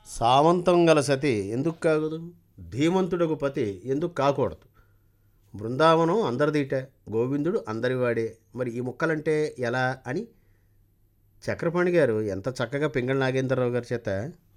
సామంతం గల సతి ఎందుకు కాగదు ధీమంతుడకు పతి ఎందుకు కాకూడదు బృందావనం అందరిదీట గోవిందుడు అందరివాడే మరి ఈ ముక్కలంటే ఎలా అని చక్రపాణి గారు ఎంత చక్కగా పింగళ నాగేంద్రరావు గారి చేత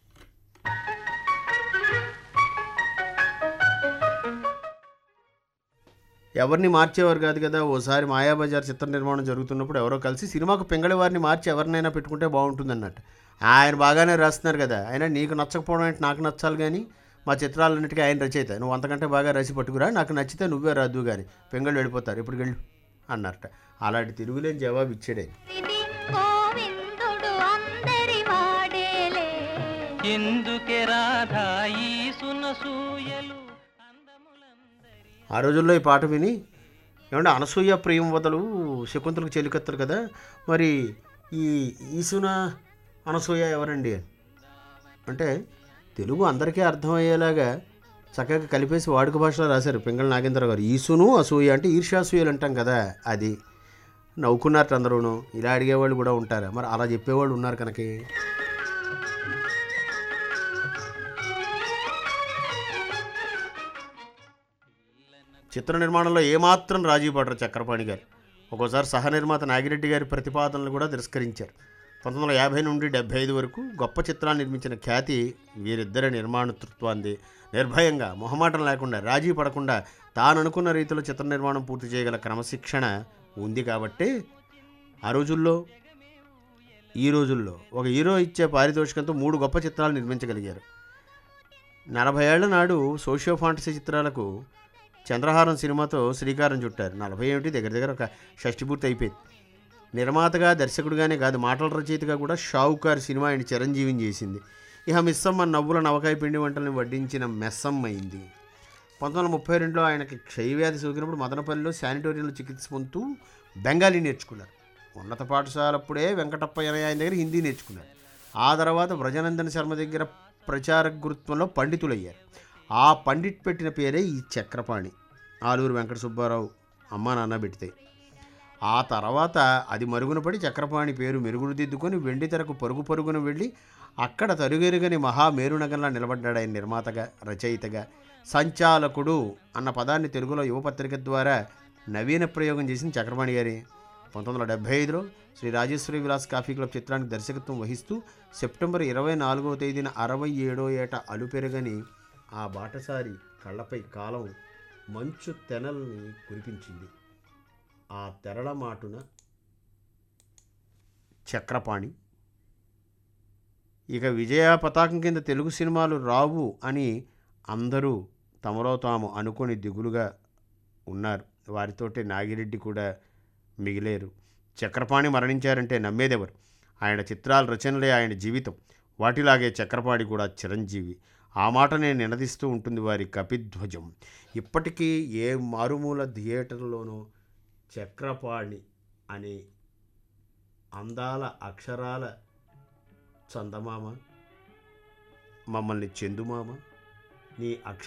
ఎవరిని మార్చేవారు కాదు కదా ఓసారి మాయాబజార్ చిత్ర నిర్మాణం జరుగుతున్నప్పుడు ఎవరో కలిసి సినిమాకు పింగళి వారిని మార్చి ఎవరినైనా పెట్టుకుంటే బాగుంటుంది అన్నట్టు ఆయన బాగానే రాస్తున్నారు కదా అయినా నీకు నచ్చకపోవడం అంటే నాకు నచ్చాలి కానీ మా చిత్రాలన్నిటికీ ఆయన రచయిత నువ్వు అంతకంటే బాగా రాసి పట్టుకురా నాకు నచ్చితే నువ్వే రాదు కానీ పింగళ్ళు వెళ్ళిపోతారు ఇప్పుడు వెళ్ళు అన్నారట అలాంటి తిరుగులేని జవాబు ఇచ్చాడే ఇది గోవిందుడు అందరి వాడేలే ఎందుకే రాధా ఈ సునసూయలు అందములందరి ఆ రోజుల్లో ఈ పాట విని ఏమంటే అనసూయ ప్రియం వదలు శకుంతలకు చెలికత్తరు కదా మరి ఈ ఈసున అనసూయ ఎవరండి అంటే తెలుగు అందరికీ అర్థమయ్యేలాగా చక్కగా కలిపేసి వాడుక భాషలో రాశారు పింగళ నాగేంద్ర గారు ఈసును అసూయ అంటే ఈర్ష్యాసూయలు అంటాం కదా అది నవ్వుకున్నారట అందరూను ఇలా అడిగేవాళ్ళు కూడా ఉంటారు మరి అలా చెప్పేవాళ్ళు ఉన్నారు కనుక చిత్ర నిర్మాణంలో ఏమాత్రం రాజీ పడరు చక్రపాణి గారు ఒక్కోసారి సహ నిర్మాత నాగిరెడ్డి గారి ప్రతిపాదనలు కూడా తిరస్కరించారు పంతొమ్మిది వందల యాభై నుండి డెబ్బై ఐదు వరకు గొప్ప చిత్రాన్ని నిర్మించిన ఖ్యాతి వీరిద్దరి నిర్మాణతృత్వాన్ని నిర్భయంగా మొహమాటం లేకుండా రాజీ పడకుండా తాను అనుకున్న రీతిలో చిత్ర నిర్మాణం పూర్తి చేయగల క్రమశిక్షణ ఉంది కాబట్టి ఆ రోజుల్లో ఈ రోజుల్లో ఒక హీరో ఇచ్చే పారితోషికంతో మూడు గొప్ప చిత్రాలు నిర్మించగలిగారు నలభై ఏళ్ల నాడు సోషియో ఫాంటసీ చిత్రాలకు చంద్రహారం సినిమాతో శ్రీకారం చుట్టారు నలభై ఏమిటి దగ్గర దగ్గర ఒక షష్టి పూర్తి అయిపోయింది నిర్మాతగా దర్శకుడిగానే కాదు మాటల రచయితగా కూడా షావుకార్ సినిమా ఆయన చిరంజీవిని చేసింది ఇక మిస్సమ్మ నవ్వుల నవకాయ పిండి వంటలను వడ్డించిన మెస్సమ్మ అయింది పంతొమ్మిది వందల ముప్పై రెండులో ఆయనకి క్షయవ్యాధి సోకినప్పుడు మదనపల్లిలో శానిటోరియంలో చికిత్స పొందుతూ బెంగాలీ నేర్చుకున్నారు ఉన్నత పాఠశాలప్పుడే వెంకటప్పయ్య ఆయన దగ్గర హిందీ నేర్చుకున్నారు ఆ తర్వాత వ్రజనందన శర్మ దగ్గర ప్రచార గురుత్వంలో పండితులయ్యారు ఆ పండిట్ పెట్టిన పేరే ఈ చక్రపాణి ఆలూరు వెంకట సుబ్బారావు అమ్మా నాన్న పెడితే ఆ తర్వాత అది మరుగున పడి చక్రపాణి పేరు మెరుగును దిద్దుకొని వెండి తెరకు పరుగు పరుగున వెళ్ళి అక్కడ తరుగెరుగని మహా మేరునగంలా నిలబడ్డాడు ఆయన నిర్మాతగా రచయితగా సంచాలకుడు అన్న పదాన్ని తెలుగులో యువపత్రిక ద్వారా నవీన ప్రయోగం చేసిన చక్రపాణి గారి పంతొమ్మిది వందల డెబ్బై ఐదులో శ్రీ రాజేశ్వరి విలాస్ కాఫీ క్లబ్ చిత్రానికి దర్శకత్వం వహిస్తూ సెప్టెంబర్ ఇరవై నాలుగవ తేదీన అరవై ఏడో ఏట అలుపెరగని ఆ బాటసారి కళ్ళపై కాలం మంచు తెనల్ని కురిపించింది ఆ తెరల మాటున చక్రపాణి ఇక విజయ పతాకం కింద తెలుగు సినిమాలు రావు అని అందరూ తమలో తాము అనుకొని దిగులుగా ఉన్నారు వారితోటే నాగిరెడ్డి కూడా మిగిలేరు చక్రపాణి మరణించారంటే నమ్మేదెవరు ఆయన చిత్రాల రచనలే ఆయన జీవితం వాటిలాగే చక్రపాణి కూడా చిరంజీవి ఆ మాటనే నినదిస్తూ ఉంటుంది వారి కపిధ్వజం ఇప్పటికీ ఏ మారుమూల థియేటర్లోనూ చక్రపాణి అనే అందాల అక్షరాల చందమామ మమ్మల్ని చందుమామ నీ అక్ష